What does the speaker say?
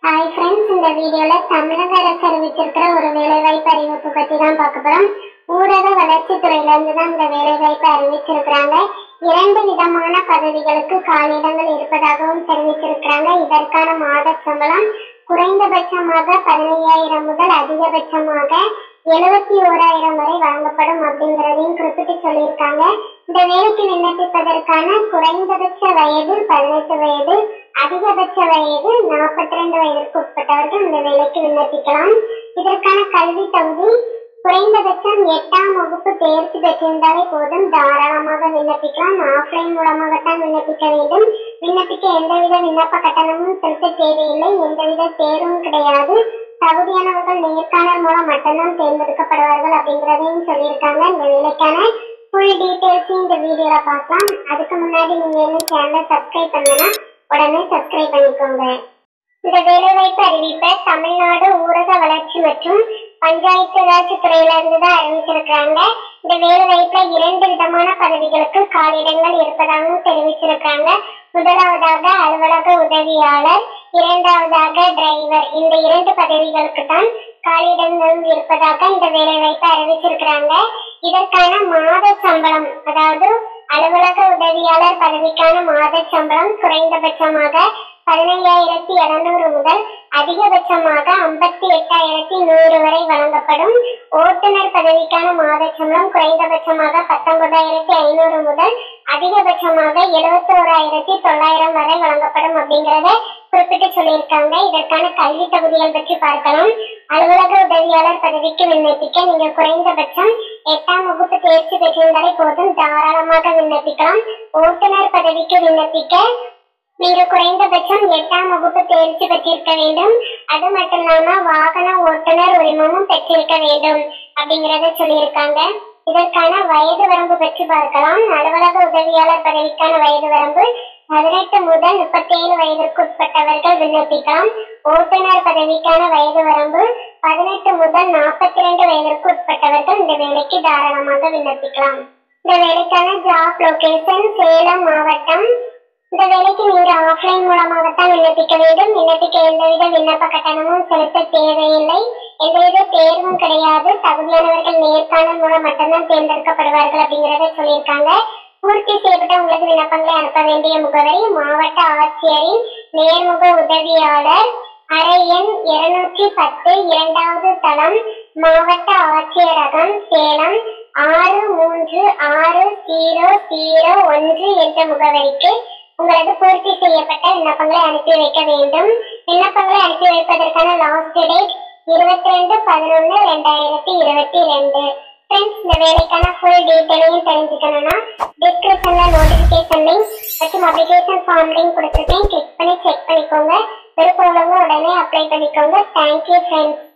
hi friends இந்த வீடியோல தமிழக அரசு அறிவிச்சிருக்கிற ஒரு வேலைவாய்ப்பு அறிவிப்பு பத்தி தான் பார்க்க போறோம் ஊரக வளர்ச்சித் துறையில இருந்து தான் இந்த வேலைவாய்ப்பு அறிவிச்சிருக்கிறாங்க இரண்டு விதமான பதவிகளுக்கு காலியிடங்கள் இருப்பதாகவும் தெரிவிச்சிருக்கிறாங்க இதற்கான மாத சம்பளம் குறைந்தபட்சமாக பதினையாயிரம் முதல் அதிகபட்சமாக எழுபத்தி ஓராயிரம் வரை வழங்கப்படும் அப்படிங்கிறதையும் குறிப்பிட்டு சொல்லியிருக்காங்க இந்த வேலைக்கு விண்ணப்பிப்பதற்கான குறைந்தபட்ச வயது பதினெட்டு வயது அதிகபட்ச வயது நாற்பத்தி ரெண்டு வயதிற்கு உட்பட்டவர்கள் இந்த வேலைக்கு விண்ணப்பிக்கலாம் இதற்கான கல்வி தகுதி குறைந்தபட்சம் எட்டாம் வகுப்பு தேர்ச்சி பெற்றிருந்தாலே போதும் தாராளமாக விண்ணப்பிக்கலாம் ஆஃப்லைன் மூலமாகத்தான் விண்ணப்பிக்க வேண்டும் விண்ணப்பிக்க எந்தவித விண்ணப்ப கட்டணமும் செலுத்த தேவையில்லை எந்தவித தேர்வும் கிடையாது தகுதியானவர்கள் நேர்காணல் மூலம் மட்டும்தான் தேர்ந்தெடுக்கப்படுவார்கள் அப்படிங்கிறதையும் சொல்லியிருக்காங்க இந்த வேலைக்கான ஃபுல் டீட்டெயில்ஸும் இந்த வீடியோல பார்க்கலாம் அதுக்கு முன்னாடி நீங்க என்ன சேனலை சப்ஸ்கிரைப் பண்ணனா உடனே சப்ஸ்கிரைப் பண்ணிக்கோங்க இந்த வேலைவாய்ப்பு அறிவிப்பை தமிழ்நாடு ஊரக வளர்ச்சி மற்றும் பஞ்சாயத்து ராஜ் துறையில இருந்து தான் அறிவிச்சிருக்கிறாங்க இந்த வேலைவாய்ப்புல இரண்டு விதமான பதவிகளுக்கு காலியிடங்கள் இருப்பதாகவும் தெரிவிச்சிருக்காங்க முதலாவதாக அலுவலக உதவியாளர் இரண்டாவதாக டிரைவர் இந்த இரண்டு பதவிகளுக்கு தான் காலியிடங்களும் இருப்பதாக இந்த வேலைவாய்ப்பை அறிவிச்சிருக்கிறாங்க இதற்கான மாத சம்பளம் அதாவது அலுவலக உதவியாளர் பதவிக்கான மாத சம்பளம் குறைந்தபட்சமாக பதினையாயிரத்தி இருநூறு முதல் அதிகபட்சமாக ஐம்பத்தி எட்டாயிரத்தி நூறு வரை வழங்கப்படும் ஓட்டுநர் பதவிக்கான மாத சம்பளம் குறைந்தபட்சமாக பத்தொன்பதாயிரத்தி ஐநூறு முதல் அதிகபட்சமாக எழுபத்தோராயிரத்தி தொள்ளாயிரம் வரை வழங்கப்படும் அப்படிங்கறத குறிப்பிட்டு சொல்லியிருக்காங்க இதற்கான கல்வி தகுதிகள் பற்றி பார்க்கலாம் அலுவலக உதவியாளர் பதவிக்கு விண்ணப்பிக்க நீங்க குறைந்தபட்சம் எட்டாம் வகுப்பு தேர்ச்சி பெற்றிருந்தாலே போதும் தாராளமாக விண்ணப்பிக்கலாம் ஓட்டுநர் பதவிக்கு விண்ணப்பிக்க நீங்க குறைந்தபட்சம் எட்டாம் வகுப்பு தேர்ச்சி பெற்றிருக்க வேண்டும் அது மட்டும் இல்லாம வாகன ஓட்டுநர் உரிமமும் பெற்றிருக்க வேண்டும் அப்படிங்கறத சொல்லியிருக்காங்க இதற்கான வயது வரம்பு பற்றி பார்க்கலாம் அலுவலக உதவியாளர் பதவிக்கான வயது வரம்பு பதினெட்டு முதல் முப்பத்தி ஏழு வயதிற்கு உட்பட்டவர்கள் விண்ணப்பிக்கலாம் ஓட்டுநர் பதவிக்கான வயது வரம்பு பதினெட்டு முதல் நாற்பத்தி ரெண்டு வயதிற்கு உட்பட்டவர்கள் இந்த வேலைக்கு தாராளமாக விண்ணப்பிக்கலாம் இந்த வேலைக்கான ஜாப் லொகேஷன் சேலம் மாவட்டம் இந்த வேலைக்கு நீங்க ஆஃப்லைன் மூலமாகத்தான் விண்ணப்பிக்க வேண்டும் விண்ணப்பிக்க எந்தவித விண்ணப்ப கட்டணமும் செலுத்த தேவையில்லை எந்தவித தேர்வும் கிடையாது தகுதியானவர்கள் நேர்காணல் மூலம் மட்டும்தான் தேர்ந்தெடுக்கப்படுவார்கள் அப்படிங்கறத சொல்லியிருக்காங்க பூர்த்தி செய்யப்பட்ட உங்களுக்கு விண்ணப்பங்களை அனுப்ப வேண்டிய முகவரி மாவட்ட ஆட்சியரின் நேர்முக உதவியாளர் அறை எண் இருநூற்றி பத்து இரண்டாவது தளம் மாவட்ட ஆட்சியரகம் சேலம் ஆறு மூன்று ஆறு ஜீரோ ஜீரோ ஒன்று என்ற முகவரிக்கு உங்களது பூர்த்தி செய்யப்பட்ட விண்ணப்பங்களை அனுப்பி வைக்க வேண்டும் விண்ணப்பங்களை அனுப்பி வைப்பதற்கான லாஸ்ட் டேட் இருபத்தி ரெண்டு பதினொன்று ரெண்டாயிரத்தி இருபத்தி ரெண்டு ஃப்ரெண்ட்ஸ் இந்த வேலைக்கான ஃபுல் டீட்டெயிலையும் தெரிஞ்சுக்கணும்னா டிஸ்கிரிப்ஷன்ல நோட்டிஃபிகேஷன் லிங்க் மற்றும் அப்ளிகேஷன் ஃபார்ம் லிங்க் கொடுத்துருக்கேன் கிளிக் பண்ணி செக் பண்ணிக்கோங்க விருப்பம் உள்ளவங்க உடனே அப்ளை பண்ணிக்கோங்க தேங்க்யூ ஃப்ரெண்ட்ஸ்